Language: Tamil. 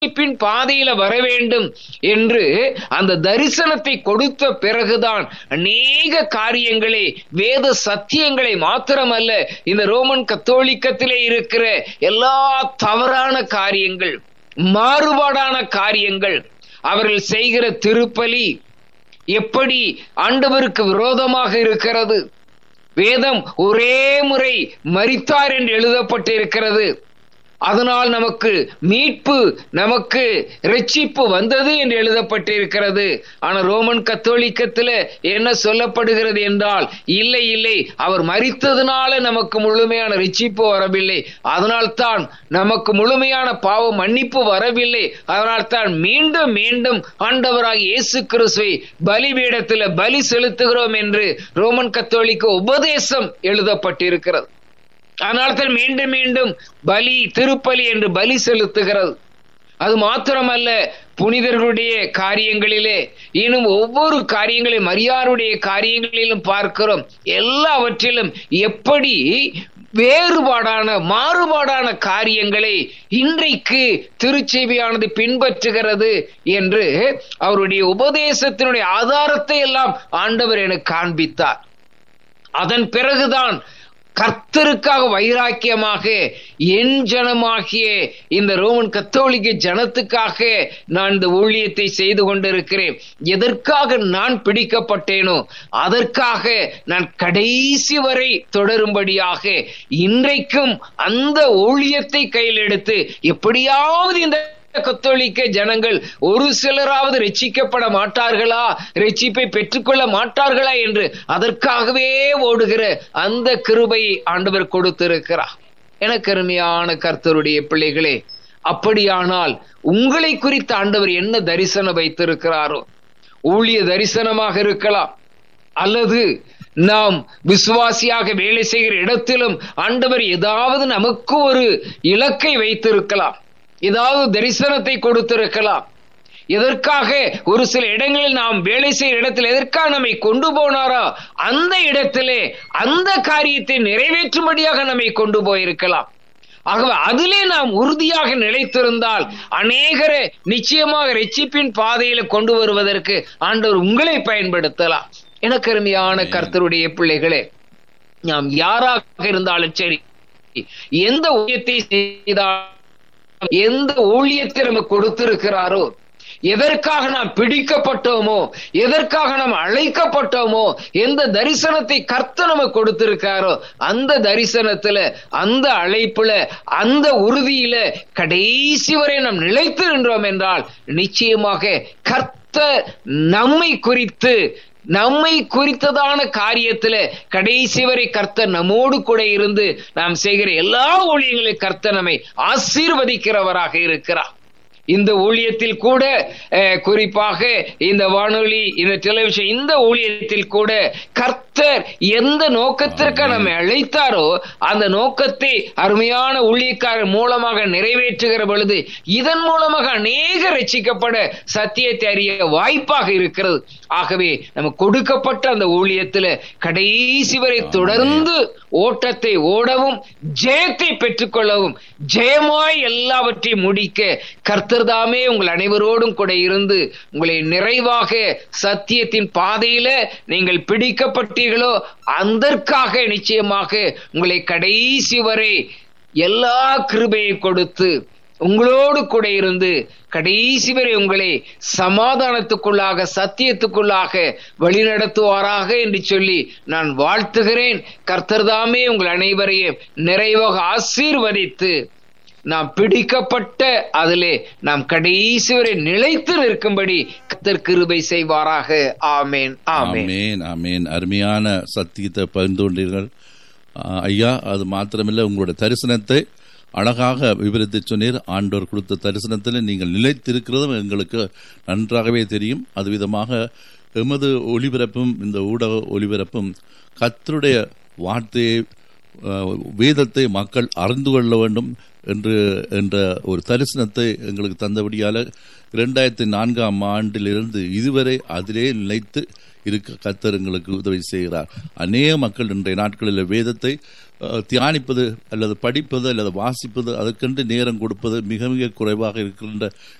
பின் பாதையில வர வேண்டும் என்று அந்த தரிசனத்தை கொடுத்த பிறகுதான் அநேக காரியங்களை வேத சத்தியங்களை மாத்திரமல்ல இந்த ரோமன் கத்தோலிக்கத்திலே இருக்கிற எல்லா தவறான காரியங்கள் மாறுபாடான காரியங்கள் அவர்கள் செய்கிற திருப்பலி எப்படி ஆண்டவருக்கு விரோதமாக இருக்கிறது வேதம் ஒரே முறை மரித்தார் என்று எழுதப்பட்டிருக்கிறது அதனால் நமக்கு மீட்பு நமக்கு ரட்சிப்பு வந்தது என்று எழுதப்பட்டிருக்கிறது ஆனால் ரோமன் கத்தோலிக்கத்தில் என்ன சொல்லப்படுகிறது என்றால் இல்லை இல்லை அவர் மறித்ததுனால நமக்கு முழுமையான ரட்சிப்பு வரவில்லை அதனால்தான் நமக்கு முழுமையான பாவ மன்னிப்பு வரவில்லை அதனால்தான் மீண்டும் மீண்டும் ஆண்டவராக இயேசு கிறிஸ்துவை பலிபீடத்தில் பலி செலுத்துகிறோம் என்று ரோமன் கத்தோலிக்க உபதேசம் எழுதப்பட்டிருக்கிறது அதனால்தான் மீண்டும் மீண்டும் பலி திருப்பலி என்று பலி செலுத்துகிறது அது மாத்திரமல்ல புனிதர்களுடைய காரியங்களிலே இன்னும் ஒவ்வொரு காரியங்களையும் மரியாருடைய காரியங்களிலும் பார்க்கிறோம் எல்லாவற்றிலும் எப்படி வேறுபாடான மாறுபாடான காரியங்களை இன்றைக்கு திருச்செவியானது பின்பற்றுகிறது என்று அவருடைய உபதேசத்தினுடைய ஆதாரத்தை எல்லாம் ஆண்டவர் எனக்கு காண்பித்தார் அதன் பிறகுதான் கர்த்தருக்காக வைராக்கியமாக என் ஜனமாகிய இந்த ரோமன் கத்தோலிக்க ஜனத்துக்காக நான் இந்த ஊழியத்தை செய்து கொண்டிருக்கிறேன் எதற்காக நான் பிடிக்கப்பட்டேனோ அதற்காக நான் கடைசி வரை தொடரும்படியாக இன்றைக்கும் அந்த ஊழியத்தை கையில் எடுத்து எப்படியாவது இந்த கத்தோலிக்க ஜனங்கள் ஒரு சிலராவது ரட்சிக்கப்பட மாட்டார்களா ரட்சிப்பை பெற்றுக்கொள்ள மாட்டார்களா என்று அதற்காகவே ஓடுகிற அந்த கிருபையை ஆண்டவர் கொடுத்திருக்கிறார் எனக்கு அருமையான கர்த்தருடைய பிள்ளைகளே அப்படியானால் உங்களை குறித்து ஆண்டவர் என்ன தரிசனம் வைத்திருக்கிறாரோ ஊழிய தரிசனமாக இருக்கலாம் அல்லது நாம் விசுவாசியாக வேலை செய்கிற இடத்திலும் ஆண்டவர் ஏதாவது நமக்கு ஒரு இலக்கை வைத்திருக்கலாம் ஏதாவது தரிசனத்தை கொடுத்திருக்கலாம் எதற்காக ஒரு சில இடங்களில் நாம் வேலை செய்கிற இடத்தில் எதற்காக நம்மை கொண்டு போனாரோ அந்த இடத்திலே அந்த காரியத்தை நிறைவேற்றும்படியாக நம்மை கொண்டு போயிருக்கலாம் ஆகவே அதிலே நாம் உறுதியாக நிலைத்திருந்தால் அநேகரை நிச்சயமாக ரட்சிப்பின் பாதையில கொண்டு வருவதற்கு ஆண்டவர் உங்களை பயன்படுத்தலாம் எனக்கு அருமையான கர்த்தருடைய பிள்ளைகளே நாம் யாராக இருந்தாலும் சரி எந்த ஊழியத்தை செய்தால் எந்த ஊழியத்தை நமக்கு கொடுத்திருக்கிறாரோ எதற்காக நாம் பிடிக்கப்பட்டோமோ எதற்காக நாம் அழைக்கப்பட்டோமோ எந்த தரிசனத்தை கர்த்த நமக்கு கொடுத்திருக்காரோ அந்த தரிசனத்துல அந்த அழைப்புல அந்த உறுதியில கடைசி வரை நாம் நிலைத்து நின்றோம் என்றால் நிச்சயமாக கர்த்த நம்மை குறித்து நம்மை குறித்ததான காரியத்துல கடைசி வரை கர்த்தர் நம்மோடு கூட இருந்து நாம் செய்கிற எல்லா ஊழியங்களையும் கர்த்தர் நம்மை ஆசீர்வதிக்கிறவராக இருக்கிறார் இந்த ஊழியத்தில் கூட குறிப்பாக இந்த வானொலி இந்த டெலிவிஷன் இந்த ஊழியத்தில் கூட கர்த்தர் எந்த நோக்கத்திற்கு நம்மை அழைத்தாரோ அந்த நோக்கத்தை அருமையான ஊழியக்காரர் மூலமாக நிறைவேற்றுகிற பொழுது இதன் மூலமாக அநேக ரட்சிக்கப்பட சத்தியத்தை அறிய வாய்ப்பாக இருக்கிறது ஆகவே நம்ம கொடுக்கப்பட்ட அந்த ஊழியத்துல கடைசி வரை தொடர்ந்து ஓட்டத்தை ஓடவும் ஜெயத்தை பெற்றுக்கொள்ளவும் ஜெயமாய் எல்லாவற்றையும் முடிக்க கர்த்தர் தாமே உங்கள் அனைவரோடும் கூட இருந்து உங்களை நிறைவாக சத்தியத்தின் பாதையில நீங்கள் பிடிக்கப்பட்டீர்களோ அதற்காக நிச்சயமாக உங்களை கடைசி வரை எல்லா கிருபையை கொடுத்து உங்களோடு கூட இருந்து கடைசி வரை உங்களை சமாதானத்துக்குள்ளாக சத்தியத்துக்குள்ளாக வழிநடத்துவாராக என்று சொல்லி நான் வாழ்த்துகிறேன் கர்த்தர்தாமே உங்கள் அனைவரையும் நிறைவாக ஆசீர்வதித்து நாம் பிடிக்கப்பட்ட அதிலே நாம் கடைசி வரை நிலைத்து நிற்கும்படி கத்தர் கிருபை செய்வாராக ஆமேன் ஆமேன் ஆமேன் ஆமேன் அருமையான சத்தியத்தை பகிர்ந்து கொண்டீர்கள் ஐயா அது மாத்திரமில்லை உங்களுடைய தரிசனத்தை அழகாக விவரித்து சொன்னீர் ஆண்டவர் கொடுத்த தரிசனத்தில் நீங்கள் நிலைத்திருக்கிறதும் எங்களுக்கு நன்றாகவே தெரியும் அது விதமாக எமது ஒளிபரப்பும் இந்த ஊடக ஒளிபரப்பும் கத்தருடைய வார்த்தையை வேதத்தை மக்கள் அறிந்து கொள்ள வேண்டும் என்று என்ற ஒரு தரிசனத்தை எங்களுக்கு தந்தபடியால் இரண்டாயிரத்தி நான்காம் ஆண்டிலிருந்து இதுவரை அதிலே நிலைத்து இருக்க கத்தர் எங்களுக்கு உதவி செய்கிறார் அநேக மக்கள் இன்றைய நாட்களில் வேதத்தை அஹ், தியானிப்பது அல்லது படிப்பது அல்லது வாசிப்பது அதற்கென்று நேரம் கொடுப்பது மிக மிக குறைவாக இருக்கின்ற